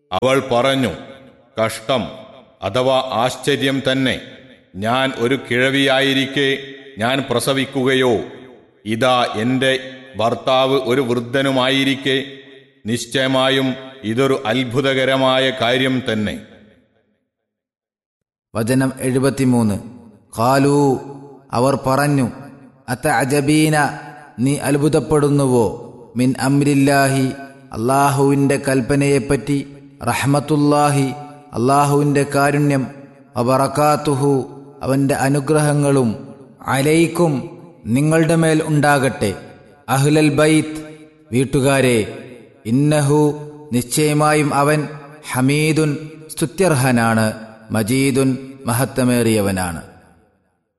അവൾ പറഞ്ഞു കഷ്ടം അഥവാ ആശ്ചര്യം തന്നെ ഞാൻ ഒരു കിഴവിയായിരിക്കെ ഞാൻ പ്രസവിക്കുകയോ ഇതാ എന്റെ ഭർത്താവ് ഒരു വൃദ്ധനുമായിരിക്കെ നിശ്ചയമായും ഇതൊരു അത്ഭുതകരമായ കാര്യം തന്നെ വചനം എഴുപത്തിമൂന്ന് ഖാലൂ അവർ പറഞ്ഞു അത്ത അജബീന നീ അത്ഭുതപ്പെടുന്നുവോ മിൻ അമ്രില്ലാഹി അള്ളാഹുവിൻ്റെ കൽപ്പനയെപ്പറ്റി റഹ്മത്തുല്ലാഹി അള്ളാഹുവിൻ്റെ കാരുണ്യം വബറക്കാത്തുഹു അവൻ്റെ അനുഗ്രഹങ്ങളും അലൈക്കും നിങ്ങളുടെ മേൽ ഉണ്ടാകട്ടെ അഹ്ലൽ ബൈത്ത് വീട്ടുകാരെ ഇന്നഹു നിശ്ചയമായും അവൻ ഹമീദുൻ സ്തുത്യർഹനാണ് മജീദുൻ മഹത്തമേറിയവനാണ്